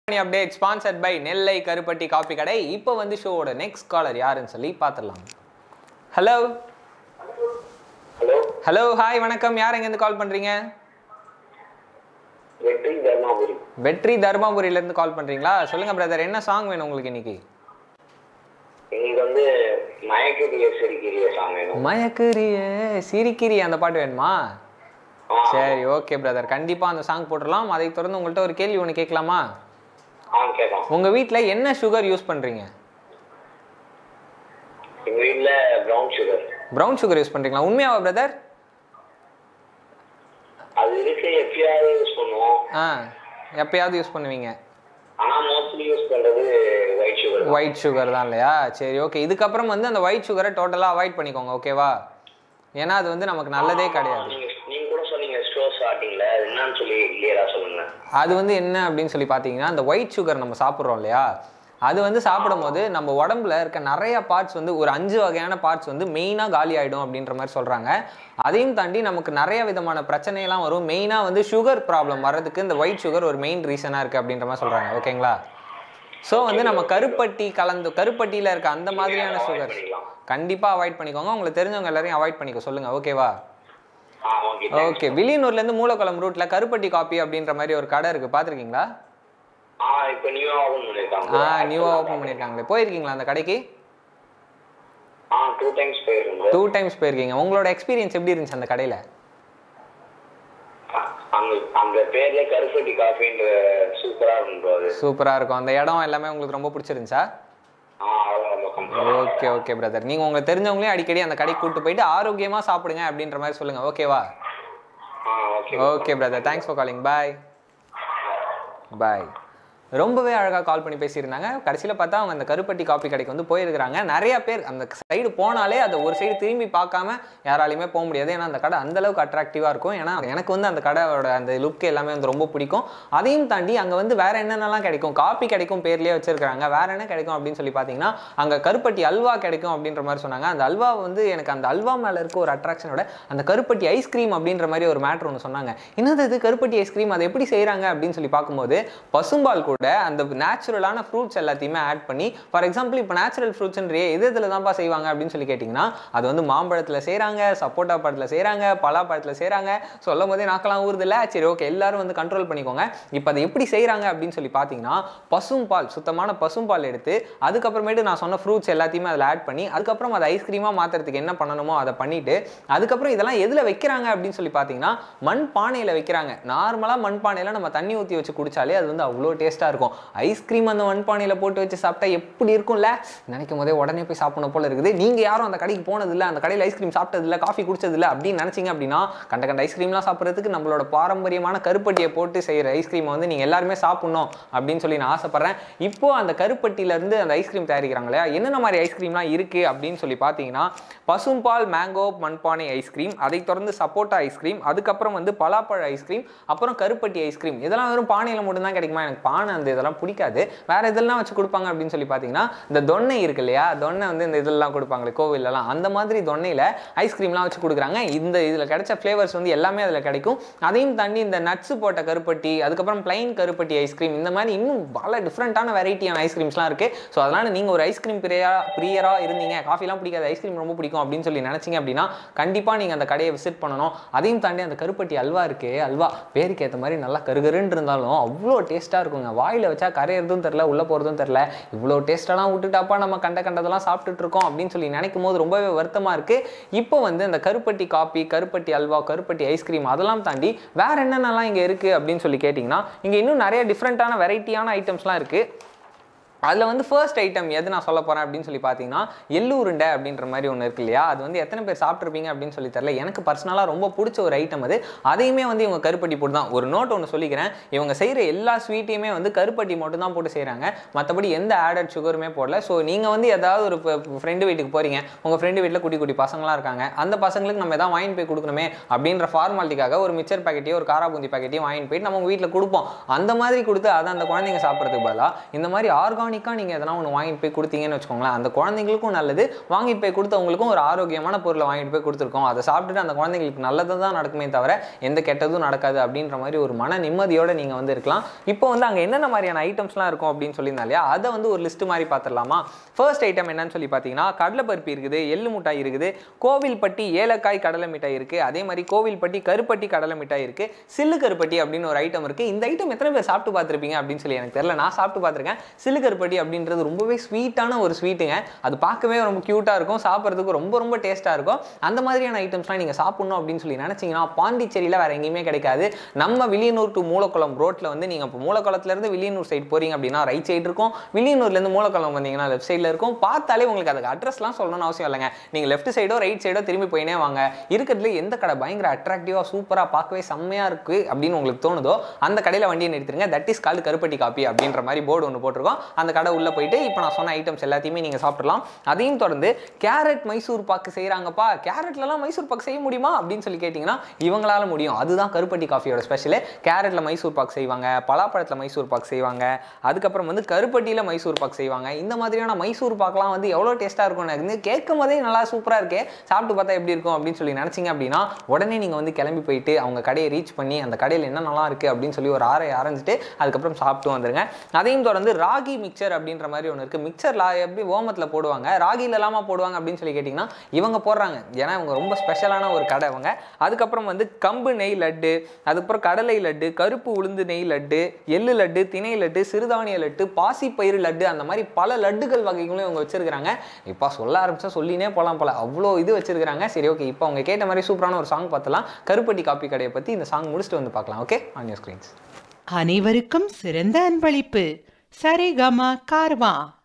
Update sponsored by நெல்லை கருப்பட்டி copy கடை இப்போ வந்து ஷோவோட நெக்ஸ்ட் காலர் யாருன்னு சொல்லி பார்த்துடலாம் ஹலோ ஹலோ ஹலோ ஹாய் வணக்கம் யார் எங்கேருந்து கால் பண்ணுறீங்க வெற்றி தர்மாபுரி வெற்றி தர்மாபுரியிலேருந்து கால் பண்ணுறீங்களா சொல்லுங்கள் பிரதர் என்ன சாங் வேணும் உங்களுக்கு இன்னைக்கு எங்களுக்கு வந்து மயக்கடிய சிரிக்கிறிய சாங் வேணும் மயக்குரிய சிரிக்கிரி அந்த பாட்டு வேணுமா ஆ, சரி ஓகே பிரதர் கண்டிப்பாக அந்த சாங் போட்டுடலாம் அதை தொடர்ந்து உங்கள்கிட்ட ஒரு கேள்வி ஒன்று கேட்கலாமா ஆ கேட்கலாம் உங்கள் வீட்டில் என்ன சுகர் யூஸ் பண்ணுறீங்க எங்க வீட்ல brown sugar brown sugar use பண்ணுறீங்களா உண்மையாவா பிரதர் அது இருக்கு எப்பயாவது யூஸ் பண்ணுவோம் ஆ எப்பயாவது யூஸ் பண்ணுவீங்க ஆனா மோஸ்ட்லி யூஸ் பண்றது ஒயிட் சுகர் ஒயிட் சுகர் தான் இல்லையா சரி ஓகே இதுக்கப்புறம் வந்து அந்த ஒயிட் சுகரை டோட்டலாக அவாய்ட் பண்ணிக்கோங்க ஓகேவா ஏன்னா அது வந்து நமக்கு நல்லதே கிடையாது நீங்க நீங்க கூட சொன்னீங்க ஸ்டோ ஸ்டார்டிங்ல அது என்னன்னு சொல்லி கிளியரா சொல்லுங்க அது வந்து என்ன அப்படின்னு சொல்லி பார்த்தீங்கன்னா அந்த ஒயிட் சுகர் நம்ம சாப்பிட்றோம் இல்லையா அது வந்து சாப்பிடும்போது நம்ம உடம்புல இருக்க நிறைய பார்ட்ஸ் வந்து ஒரு அஞ்சு வகையான பார்ட்ஸ் வந்து மெயினாக காலி ஆகிடும் அப்படின்ற மாதிரி சொல்கிறாங்க அதையும் தாண்டி நமக்கு நிறைய விதமான பிரச்சனையெல்லாம் வரும் மெயினாக வந்து சுகர் ப்ராப்ளம் வர்றதுக்கு இந்த ஒயிட் சுகர் ஒரு மெயின் ரீசனாக இருக்குது அப்படின்ற மாதிரி சொல்கிறாங்க ஓகேங்களா ஸோ வந்து நம்ம கருப்பட்டி கலந்து கருப்பட்டியில் இருக்க அந்த மாதிரியான avoid சுகர் பண்ணிக்கலாம். கண்டிப்பாக அவாய்ட் பண்ணிக்கோங்க உங்களுக்கு தெரிஞ்சவங்க எல்லாரையும் அவாய்ட் பண்ணிக்க சொல்லுங்கள் ஓகேவா ஆ ஓகே ஓகே வில்லியனூர்லேருந்து மூலக்குளம் ரூட்டில் கருப்பட்டி காப்பி அப்படின்ற மாதிரி ஒரு கடை இருக்குது பார்த்துருக்கீங்களா ஆ இப்போ நியூவா ஓபன் பண்ணிருக்காங்க ஆ நியூவாக ஓப்பன் பண்ணியிருக்காங்களே போயிருக்கீங்களா அந்த கடைக்கு ஆ டூ டைம்ஸ் போயிருந்து டூ டைம்ஸ் போயிருக்கீங்க உங்களோட எக்ஸ்பீரியன்ஸ் எப்படி இருந்துச்சு அந்த கடையில் அங்க அந்த பேர்ல கருப்பட்டி காஃபின்ற சூப்பரா இருக்கும் bro அது சூப்பராக இருக்கும் அந்த இடம் எல்லாமே உங்களுக்கு ரொம்ப பிடிச்சிருந்துச்சா ஆ அவ்வளோ ரொம்ப கம்ஃபர்ட் ஓகே ஓகே பிரதர் நீங்கள் உங்களுக்கு தெரிஞ்சவங்களே அடிக்கடி அந்த கடைக்கு கூட்டு போயிட்டு ஆரோக்கியமாக சாப்பிடுங்க அப்படின்ற மாதிரி சொல்லுங்கள் ஓகேவா ஆ okay okay brother thanks for calling bye bye ரொம்பவே அழகாக கால் பண்ணி பேசியிருந்தாங்க கடைசியில் பார்த்தா அவங்க அந்த கருப்பட்டி காப்பி கடைக்கு வந்து போயிருக்கிறாங்க நிறைய பேர் அந்த சைடு போனாலே அதை ஒரு சைடு திரும்பி பார்க்காம யாராலையுமே போக முடியாது ஏன்னா அந்த கடை அந்த அளவுக்கு அட்ராக்டிவாக இருக்கும் ஏன்னா எனக்கு வந்து அந்த கடையோட அந்த லுக் எல்லாமே வந்து ரொம்ப பிடிக்கும் அதையும் தாண்டி அங்கே வந்து வேற என்னென்னலாம் கிடைக்கும் காப்பி கிடைக்கும் பேர்லேயே வச்சிருக்காங்க வேற என்ன கிடைக்கும் அப்படின்னு சொல்லி பார்த்தீங்கன்னா அங்கே கருப்பட்டி அல்வா கிடைக்கும் அப்படின்ற மாதிரி சொன்னாங்க அந்த அல்வா வந்து எனக்கு அந்த அல்வா மேலே இருக்க ஒரு அட்ராக்ஷனோட அந்த கருப்பட்டி ஐஸ்கிரீம் அப்படின்ற மாதிரி ஒரு மேட்ரு ஒன்று சொன்னாங்க என்னது இது கருப்பட்டி ஐஸ்கிரீம் அதை எப்படி செய்கிறாங்க அப்படின்னு சொல்லி பார்க்கும்போது பசும்பால் கூட அந்த நேச்சுரலான ஃப்ரூட்ஸ் எல்லாத்தையுமே ஆட் பண்ணி ஃபார் எக்ஸாம்பிள் இப்போ நேச்சுரல் ஃப்ரூட்ஸ்ன்றிய எது இதில் தான்ப்பா செய்வாங்க அப்படின்னு சொல்லி கேட்டிங்கன்னா அது வந்து மாம்பழத்தில் செய்கிறாங்க சப்போட்டா பழத்தில் செய்கிறாங்க பலாப்பழத்தில் செய்கிறாங்க சொல்லும் போதே நாக்கெல்லாம் ஊறுதில்ல சரி ஓகே எல்லாரும் வந்து கண்ட்ரோல் பண்ணிக்கோங்க இப்போ அதை எப்படி செய்கிறாங்க அப்படின்னு சொல்லி பார்த்தீங்கன்னா பசும்பால் சுத்தமான பசும்பால் எடுத்து அதுக்கப்புறமேட்டு நான் சொன்ன ஃப்ரூட்ஸ் எல்லாத்தையுமே அதில் ஆட் பண்ணி அதுக்கப்புறம் அதை ஐஸ்கிரீமாக மாற்றுறதுக்கு என்ன பண்ணணுமோ அதை பண்ணிட்டு அதுக்கப்புறம் இதெல்லாம் எதில் வைக்கிறாங்க அப்படின்னு சொல்லி பார்த்தீங்கன்னா மண் பானையில் வைக்கிறாங்க நார்மலாக மண் பானையில் நம்ம தண்ணி ஊற்றி வச்சு குடிச்சாலே அது வந்து அவ்வளோ டேஸ்ட்டாக இருக்கும் ஐஸ்கிரீம் அந்த மண் பானையில் போட்டு வச்சு சாப்பிட்டா எப்படி இருக்கும்ல நினைக்கும் போதே உடனே போய் சாப்பிடணும் போல இருக்குது நீங்கள் யாரும் அந்த கடைக்கு போனதில்லை அந்த கடையில் ஐஸ்கிரீம் சாப்பிட்டதில்ல காஃபி குடிச்சதில்ல அப்படின்னு நினச்சிங்க அப்படின்னா கண்ட கண்ட ஐஸ்கிரீம்லாம் சாப்பிட்றதுக்கு நம்மளோட பாரம்பரியமான கருப்பட்டியை போட்டு செய்கிற ஐஸ்கிரீமை வந்து நீங்கள் எல்லாருமே சாப்பிட்ணும் அப்படின்னு சொல்லி நான் ஆசைப்பட்றேன் இப்போ அந்த கருப்பட்டியிலேருந்து அந்த ஐஸ்கிரீம் தயாரிக்கிறாங்க இல்லையா என்னென்ன மாதிரி ஐஸ்கிரீம்லாம் இருக்குது அப்படின்னு சொல்லி பார்த்தீங்கன்னா பசும்பால் மேங்கோ மண்பானை ஐஸ்கிரீம் அதை தொடர்ந்து சப்போட்டா ஐஸ்கிரீம் அதுக்கப்புறம் வந்து பலாப்பழ ஐஸ்கிரீம் அப்புறம் கருப்பட்டி ஐஸ்கிரீம் இதெல்லாம் வெறும் பானையில் மட்டும்தான் கிடைக்குமா எனக்கு பானை அந்த இதெல்லாம் பிடிக்காது வேற இதெல்லாம் வச்சு கொடுப்பாங்க அப்படின்னு சொல்லி பார்த்தீங்கன்னா இந்த தொன்னை இருக்கு இல்லையா தொன்னை வந்து இந்த இதெல்லாம் கொடுப்பாங்களே கோவிலெல்லாம் அந்த மாதிரி தொன்னையில் ஐஸ்கிரீம்லாம் வச்சு கொடுக்குறாங்க இந்த இதில் கிடைச்ச ஃப்ளேவர்ஸ் வந்து எல்லாமே அதில் கிடைக்கும் அதையும் தாண்டி இந்த நட்ஸ் போட்ட கருப்பட்டி அதுக்கப்புறம் பிளைன் கருப்பட்டி ஐஸ்கிரீம் இந்த மாதிரி இன்னும் பல டிஃப்ரெண்ட்டான வெரைட்டியான ஐஸ்கிரீம்ஸ்லாம் இருக்குது ஸோ அதனால் நீங்கள் ஒரு ஐஸ்கிரீம் பிரியா பிரியராக இருந்தீங்க காஃபிலாம் பிடிக்காது ஐஸ்கிரீம் ரொம்ப பிடிக்கும் அப்படின்னு சொல்லி நினச்சிங்க அப்படின்னா கண்டிப்பாக நீங்கள் அந்த கடையை விசிட் பண்ணணும் அதையும் தாண்டி அந்த கருப்பட்டி அல்வா இருக்கே அல்வா பேருக்கு ஏற்ற மாதிரி நல்லா கருகருன்னு இருந்தாலும் அவ்வளோ டேஸ்ட்டாக இருக்குங்க வாயில் வச்சா கரையிறதும் தெரில உள்ளே போகிறதும் தெரில இவ்வளோ டேஸ்ட்டெல்லாம் விட்டுட்டாப்பா நம்ம கண்ட கண்டதெல்லாம் சாப்பிட்டுட்டு இருக்கோம் அப்படின்னு சொல்லி நினைக்கும் போது ரொம்பவே வருத்தமாக இருக்குது இப்போ வந்து இந்த கருப்பட்டி காப்பி கருப்பட்டி அல்வா கருப்பட்டி ஐஸ்கிரீம் அதெல்லாம் தாண்டி வேற என்னென்னலாம் இங்கே இருக்குது அப்படின்னு சொல்லி கேட்டிங்கன்னா இங்கே இன்னும் நிறைய டிஃப்ரெண்ட்டான வெரைட்டியான ஐட்டம்ஸ்லாம் இருக்குது அதில் வந்து ஃபர்ஸ்ட் ஐட்டம் எது நான் சொல்ல போகிறேன் அப்படின்னு சொல்லி பார்த்தீங்கன்னா எள்ளு உருண்டை அப்படின்ற மாதிரி ஒன்று இருக்கு இல்லையா அது வந்து எத்தனை பேர் சாப்பிட்ருப்பீங்க அப்படின்னு சொல்லி தெரில எனக்கு பர்சனலாக ரொம்ப பிடிச்ச ஒரு ஐட்டம் அது அதையுமே வந்து இவங்க கருப்பட்டி போட்டு தான் ஒரு நோட் ஒன்று சொல்லிக்கிறேன் இவங்க செய்கிற எல்லா ஸ்வீட்டையுமே வந்து கருப்பட்டி மட்டும் தான் போட்டு செய்கிறாங்க மற்றபடி எந்த ஆடட் சுகருமே போடல ஸோ நீங்கள் வந்து ஏதாவது ஒரு ஃப்ரெண்டு வீட்டுக்கு போகிறீங்க உங்கள் ஃப்ரெண்டு வீட்டில் குட்டி குட்டி பசங்களாம் இருக்காங்க அந்த பசங்களுக்கு நம்ம எதாவது வாங்கி போய் கொடுக்கணுமே அப்படின்ற ஃபார்மாலிட்டிக்காக ஒரு மிச்சர் பாக்கெட்டையோ ஒரு காராபூந்தி பாக்கெட்டையும் வாங்கிட்டு போயிட்டு நம்ம உங்கள் வீட்டில் கொடுப்போம் அந்த மாதிரி கொடுத்து அதை அந்த குழந்தைங்க சாப்பிட்றதுக்கு பதிலாக இந்த மாதிரி ஆர்கானிக் ஆர்கானிக்காக நீங்கள் எதனா ஒன்று வாங்கிட்டு போய் கொடுத்தீங்கன்னு வச்சுக்கோங்களேன் அந்த குழந்தைங்களுக்கும் நல்லது வாங்கிட்டு போய் கொடுத்தவங்களுக்கும் ஒரு ஆரோக்கியமான பொருளை வாங்கிட்டு போய் கொடுத்துருக்கோம் அதை சாப்பிட்டுட்டு அந்த குழந்தைங்களுக்கு நல்லது தான் நடக்குமே தவிர எந்த கெட்டதும் நடக்காது அப்படின்ற மாதிரி ஒரு மன நிம்மதியோட நீங்கள் வந்து இருக்கலாம் இப்போ வந்து அங்கே என்னென்ன மாதிரியான ஐட்டம்ஸ்லாம் இருக்கும் அப்படின்னு சொல்லியிருந்தா இல்லையா அதை வந்து ஒரு லிஸ்ட் மாதிரி பார்த்துடலாமா ஃபர்ஸ்ட் ஐட்டம் என்னன்னு சொல்லி பார்த்தீங்கன்னா கடலைப்பருப்பி இருக்குது எள்ளு மிட்டாய் இருக்குது கோவில்பட்டி ஏலக்காய் கடலை மிட்டாய் இருக்குது அதே மாதிரி கோவில்பட்டி கருப்பட்டி கடலை மிட்டாய் இருக்குது சில்லு கருப்பட்டி அப்படின்னு ஒரு ஐட்டம் இருக்குது இந்த ஐட்டம் எத்தனை பேர் சாப்பிட்டு பார்த்துருப்பீங்க அப்படின்னு சொல்லி எனக்கு தெரியல நான் சாப்பிட்டு பார்த்துருக்கேன் சில்லு கருப்பட்டி அப்படின்றது ரொம்பவே ஸ்வீட்டான ஒரு ஸ்வீட்டுங்க அது பார்க்கவே ரொம்ப க்யூட்டாக இருக்கும் சாப்பிட்றதுக்கு ரொம்ப ரொம்ப டேஸ்ட்டாக இருக்கும் அந்த மாதிரியான ஐட்டம்ஸ்லாம் நீங்கள் சாப்பிட்ணும் அப்படின்னு சொல்லி நினச்சிங்கன்னா பாண்டிச்சேரியில் வேறு எங்கேயுமே கிடைக்காது நம்ம வில்லியனூர் டு மூலக்குளம் ரோட்டில் வந்து நீங்கள் இப்போ மூலக்குளத்துலேருந்து வில்லியனூர் சைடு போகிறீங்க அப்படின்னா ரைட் சைடு இருக்கும் வில்லியனூர்லேருந்து மூலக்குளம் வந்தீங்கன்னா லெஃப்ட் சைடில் இருக்கும் பார்த்தாலே உங்களுக்கு அதுக்கு அட்ரஸ்லாம் சொல்லணும்னு அவசியம் இல்லைங்க நீங்கள் லெஃப்ட் சைடோ ரைட் சைடோ திரும்பி போயினே வாங்க இருக்கிறதுல எந்த கடை பயங்கர அட்ராக்டிவாக சூப்பராக பார்க்கவே செம்மையாக இருக்குது அப்படின்னு உங்களுக்கு தோணுதோ அந்த கடையில் வண்டியை நிறுத்துருங்க தட் இஸ் கால்டு கருப்பட்டி காப்பி அப்படின்ற மாதிரி போர்டு ஒன்று போட்டிருக்கோம் அந்த கடை உள்ளே போயிட்டு இப்போ நான் சொன்ன ஐட்டம்ஸ் எல்லாத்தையுமே நீங்கள் சாப்பிடலாம் அதையும் தொடர்ந்து கேரட் மைசூர் பாக்கு செய்கிறாங்கப்பா கேரட்லலாம் மைசூர் பாக்கு செய்ய முடியுமா அப்படின்னு சொல்லி கேட்டிங்கன்னா இவங்களால முடியும் அதுதான் கருப்பட்டி காஃபியோட ஸ்பெஷலு கேரட்டில் மைசூர் பாக்கு செய்வாங்க பலாப்பழத்தில் மைசூர் பாக்கு செய்வாங்க அதுக்கப்புறம் வந்து கருப்பட்டியில் மைசூர் பாக்கு செய்வாங்க இந்த மாதிரியான மைசூர் பாக்கெலாம் வந்து எவ்வளோ டேஸ்ட்டாக இருக்கும் எனக்கு வந்து கேட்கும் போதே நல்லா சூப்பராக இருக்கே சாப்பிட்டு பார்த்தா எப்படி இருக்கும் அப்படின்னு சொல்லி நினச்சிங்க அப்படின்னா உடனே நீங்கள் வந்து கிளம்பி போயிட்டு அவங்க கடையை ரீச் பண்ணி அந்த கடையில் என்ன நல்லா இருக்குது அப்படின்னு சொல்லி ஒரு ஆரை அரைஞ்சிட்டு அதுக்கப்புறம் சாப்பிட்டு வந்துருங்க அதையும் தொடர்ந்து ராகி மிக்சர் அப்படின்ற மாதிரி ஒன்று இருக்குது மிக்சர் லா எப்படி ஓமத்தில் போடுவாங்க ராகியில் இல்லாமல் போடுவாங்க அப்படின்னு சொல்லி கேட்டிங்கன்னா இவங்க போடுறாங்க ஏன்னா இவங்க ரொம்ப ஸ்பெஷலான ஒரு கடை அவங்க அதுக்கப்புறம் வந்து கம்பு நெய் லட்டு அதுக்கப்புறம் கடலை லட்டு கருப்பு உளுந்து நெய் லட்டு எள்ளு லட்டு திணை லட்டு சிறுதானிய லட்டு பாசிப்பயிறு லட்டு அந்த மாதிரி பல லட்டுகள் வகைகளும் இவங்க வச்சிருக்காங்க இப்போ சொல்ல ஆரம்பிச்சா சொல்லினே போகலாம் போல அவ்வளோ இது வச்சிருக்காங்க சரி ஓகே இப்போ அவங்க கேட்ட மாதிரி சூப்பரான ஒரு சாங் பார்த்தலாம் கருப்பட்டி காப்பி கடையை பற்றி இந்த சாங் முடிச்சுட்டு வந்து பார்க்கலாம் ஓகே ஆன் யூர் ஸ்க்ரீன்ஸ் அனைவருக்கும் சிறந்த அன்பளிப்பு சரிகம கார்வா